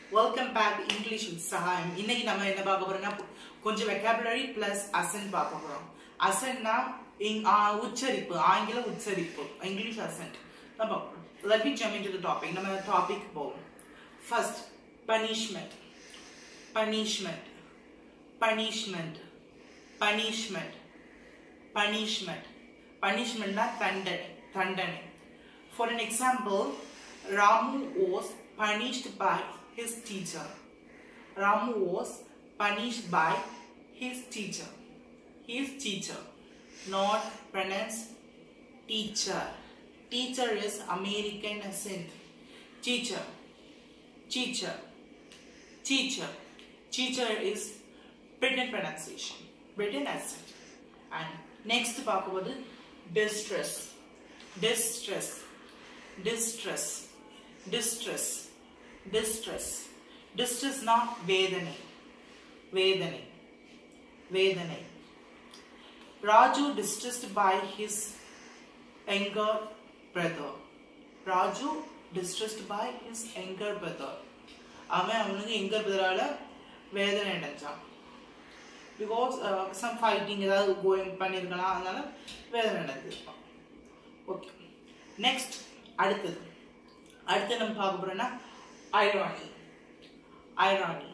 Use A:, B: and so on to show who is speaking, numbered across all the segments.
A: Welcome back English with Sagayam இன்னைக்கு நம்ம என்ன பார்க்க போறோம்னா கொஞ்சம் வெக்காபுலரி பிளஸ் அசன்ட் பார்க்க போறோம் அசன்ட்னா உச்சரிப்பு ஆங்கில உச்சரிப்பு இங்கிலீஷ் அசன்ட் நம்ம let me jump into the topic நம்ம டாபிக் போவோம் first punishment punishment punishment punishment punishment பனிஷ்மெண்ட்னா தண்டனை தண்டனை For an example, Ramu was punished by his teacher. Ramu was punished by his teacher. His teacher, not pronounced teacher. Teacher is American accent. Teacher, teacher, teacher. Teacher is Britain pronunciation, Britain accent. And next பார்க்கும்போது distress, distress, distress, distress, distress. Distressனா வேதனை வேதனை வேதனை Raju distressed by his younger brother. Raju distressed by his younger brother. அவன் அவனுக்கு younger பிரதரால வேதனை அடைஞ்சான் because some fighting ஏதாவது கோயிங் பண்ணியிருக்கலாம் அதனால வேதனை அடைஞ்சிருப்பான் ஓகே நெக்ஸ்ட் அடுத்தது அடுத்து நம்ம பார்க்க போறோம்னா ஐரானி ஐரானி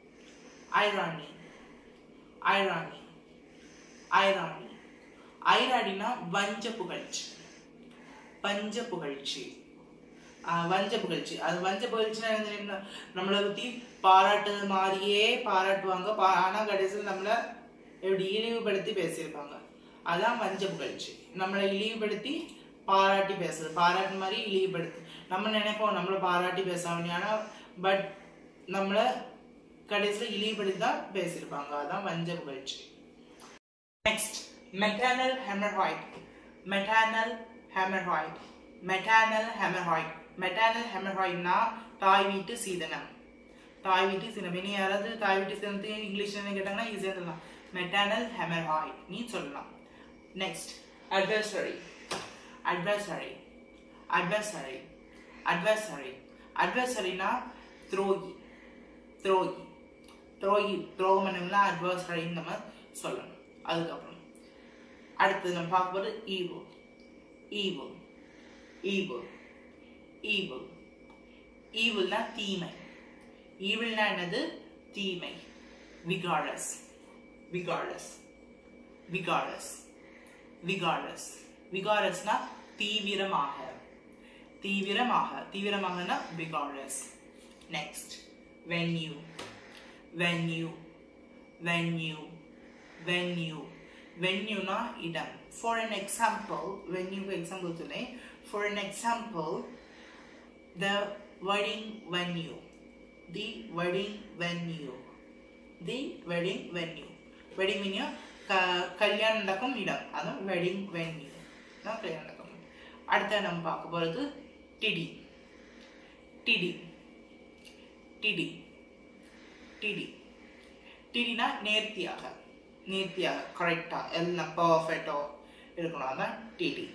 A: ஐரானி ஐரானி ஐரானி ஐரானினா வஞ்ச புகழ்ச்சி வஞ்ச புகழ்ச்சி ஆஹ் வஞ்ச புகழ்ச்சி அது வஞ்ச புகழ்ச்சினா என்ன தெரியுமா? நம்மளை பத்தி பாராட்டுறது மாதிரியே பாராட்டுவாங்க பா- ஆனா கடைசியில் நம்மளை எப்படி இழிவுபடுத்தி பேசியிருப்பாங்க அதான் வஞ்ச புகழ்ச்சி நம்மளை இழிவுபடுத்தி பாராட்டி பேசுறது பாராட்டு மாதிரி இழிவுபடுத்தி நம்ம நினைப்போம் நம்மளை பாராட்டி பேசாம ஆனா பட் நம்மளை கடைசியில் இழிவுபடுத்தி தான் பேசியிருப்பாங்க அதான் வஞ்ச புகழ்ச்சி Next, maternal hemorrhoid. Maternal hemorrhoid. Maternal hemorrhoid. Maternal hemorrhoidனா தாய் வீட்டு சீதனம் தாய் வீட்டு சீதனம் இனி யாராவது தாய் வீட்டு சீதனத்துக்கு இங்கிலீஷ்ல கேட்டாங்கன்னா ஈஸியாக சொல்லலாம் மெட்டர்னல் ஹெமர்ஹாய்ட் நீ சொல்லலாம் next adversary adversary adversary adversary adversaryனா துரோகி துரோகி துரோகி துரோகம் பண்ணவங்கள அட்வர்சரின்னு நம்ம சொல்லணும் அதுக்கப்புறம் அடுத்தது நம்ம பார்க்க போகிறது ஈவோ ஈவோ ஈவோ ஈவோ ஈவில்னா தீமை ஈவில்னா என்னது தீமை விகாரஸ் விகாரஸ் விகாரஸ் விகாரஸ் விகாரஸ்னா தீவிரமாக தீவிரமாக தீவிரமாகனா vigorous next venue venue venue venue வென்யூனா இடம் for an example venue example சொன்னேன் for an example the wedding venue the wedding venue the wedding venue wedding venue க கல்யாணம் நடக்கும் இடம் அதான் wedding venue தான் கல்யாணம் நடக்கும் அடுத்த நம்ம பார்க்க போகிறது டிடி டிடி டிடி டிடி டிடினா நேர்த்தியாக நேர்த்தியாக கரெக்டாக எல்லாம் பர்ஃபெக்டாக இருக்கணும் அதான் டிடி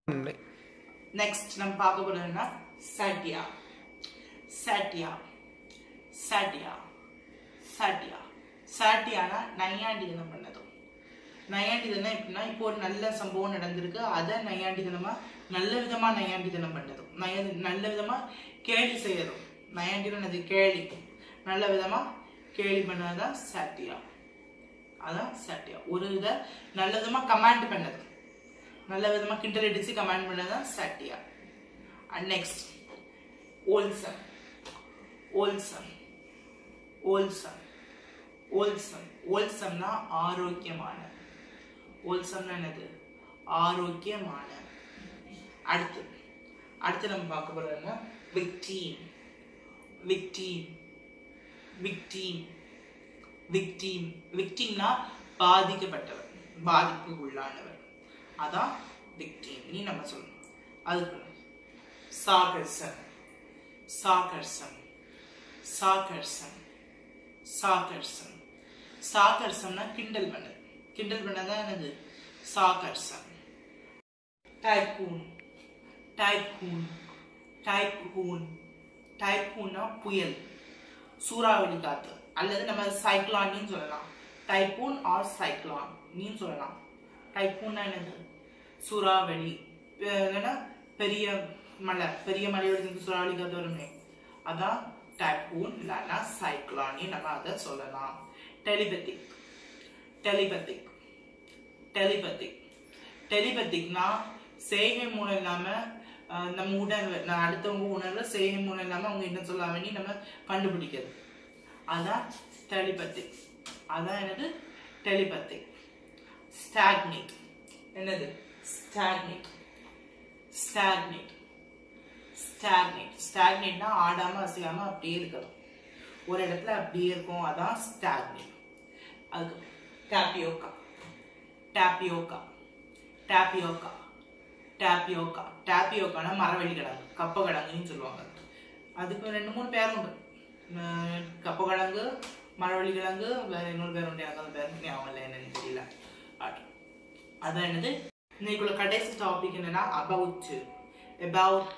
A: நெக்ஸ்ட் நம்ம பார்க்க போறதுன்னா சாட்டியா சாட்டியா சாட்டியா சாட்டியா சாட்டியானா நையாண்டிதனம் பண்ணதும் நையாண்டிதனம் எப்படின்னா இப்போ ஒரு நல்ல சம்பவம் நடந்திருக்கு அதை நையாண்டிதனமா நல்ல விதமா நையாண்டிதனம் பண்ணதும் நய நல்ல விதமா கேலி செய்யறதும் நையாண்டிதனம் அது கேலி நல்ல விதமா கேலி பண்ணதான் சாட்டியா அதான் சாட்டியா ஒரு இதை நல்ல விதமா கமாண்ட் பண்ணது நல்ல விதமா கிண்டல் அடிச்சு கமாண்ட் பண்ணதான் சாட்டியா அண்ட் நெக்ஸ்ட் ஓல்சம் ஓல்சம் ஓல்சம் ஓல்சம் ஓல்சம்னா ஆரோக்கியமான ஓல்சம்னா என்னது ஆரோக்கியமான அடுத்து அடுத்து நம்ம பார்க்க போறதுன்னா விக்டீம் விக்டீம் விக்டீம் விக்டீம் விக்டீம்னா பாதிக்கப்பட்டவர் பாதிப்பு உள்ளானவர் அதான் விக்டீம் நீ நம்ம சொல்லணும் அதுக்கு சாகர்சன் சாகர்சன் சாகர்சன் சாகர்சன் சாகர்சம்னா கிண்டல் பண்ணது கிண்டல் பண்ணதான் என்னது சாகர்சன் டைக்கூன் டைக்கூன் டைக்கூன் டைக்கூன்னா புயல் சூறாவளி காத்து அல்லது நம்ம சைக்ளான்னு சொல்லலாம் டைப்பூன் ஆர் சைக்ளான் நீ சொல்லலாம் டைப்பூன்னா என்னது சூறாவளி அஹ் என்னன்னா பெரிய மலை பெரிய மலையோட சேர்ந்து சூறாவளி காத்து வருமே அதான் டைப்பூன் இல்லைன்னா சைக்ளானி நம்ம அதை சொல்லலாம் டெலிபத்திக் டெலிபத்திக் டெலிபத்திக் டெலிபத்திக்னா செய்கை மூலம் இல்லாம அஹ், நம்ம உணர்வு நான் அடுத்தவங்க உணர்வு செய்கை மூலம் இல்லாம அவங்க என்ன சொல்ல வேண்டி நம்ம கண்டுபிடிக்கிறது அதான் டெலிபத்திக் அதான் என்னது டெலிபத்திக் ஸ்டாக்னேட் என்னது ஸ்டாக்னேட் ஸ்டாக்னேட் ஸ்டாக்னேட் ஸ்டாக்னேட்னா ஆடாம அசையாம அப்படியே இருக்கணும் ஒரு இடத்துல அப்படியே இருக்கும் அதான் ஸ்டாக்னேட் அதுக்கு டாப்பியோக்கா டாப்பியோக்கா டாப்பியோக்கா டாப்பியோக்கா டாப்பியோக்கானா மரவள்ளி கிழங்கு கப்ப கிழங்குன்னு சொல்லுவாங்க அதுக்கு ரெண்டு மூணு பேர் உண்டு அஹ் கப்ப கிழங்கு மரவள்ளி கிழங்கு வேற இன்னொரு பேர் உண்டு எனக்கு அந்த பேர் ஞாபகம் இல்லை என்னன்னு தெரியல But அதான் என்னது இன்னைக்குள்ள கடைசி டாபிக் என்னன்னா அபவுட் about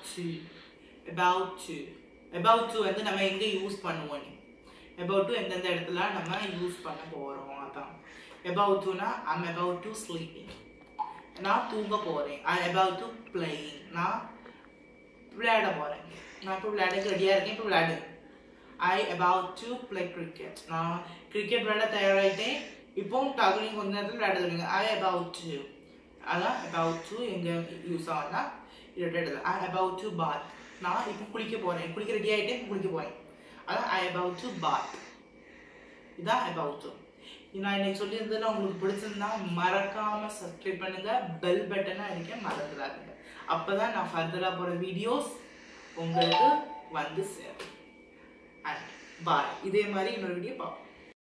A: about about வந்து நம்ம எங்க யூஸ் பண்ணுவோம் about எந்தெந்த இடத்துல நம்ம யூஸ் பண்ண போறோம் அதான் about னா I'm about to sleeping நான் தூங்க போறேன் I'm about to playing நான் விளையாட போறேன் நான் இப்போ விளையாட ரெடியா இருக்கேன் இப்போ விளையாடு I about to play cricket நான் கிரிக்கெட் விளையாட தயாராகிட்டேன் இப்போ டகுலிங் கொஞ்ச நேரத்தில் விளையாட தொடங்க ஐ about to அதான் about to எங்க யூஸ் ஆகும்னா related I about to bath நான் இப்போ குளிக்க போறேன் குளிக்க ரெடி ஆகிட்டேன் குளிக்க போறேன் அதான் ஐ about to bath இதான் about to நான் இன்னைக்கு சொல்லியிருந்ததுல உங்களுக்கு பிடிச்சிருந்தா மறக்காம சப்ஸ்கிரைப் பண்ணுங்க பெல் பட்டனை அடிக்க மறந்துடாதீங்க அப்பதான் நான் ஃபர்தரா போற வீடியோஸ் உங்களுக்கு வந்து சேரும் அண்ட் பாய் இதே மாதிரி இன்னொரு வீடியோ பார்ப்போம்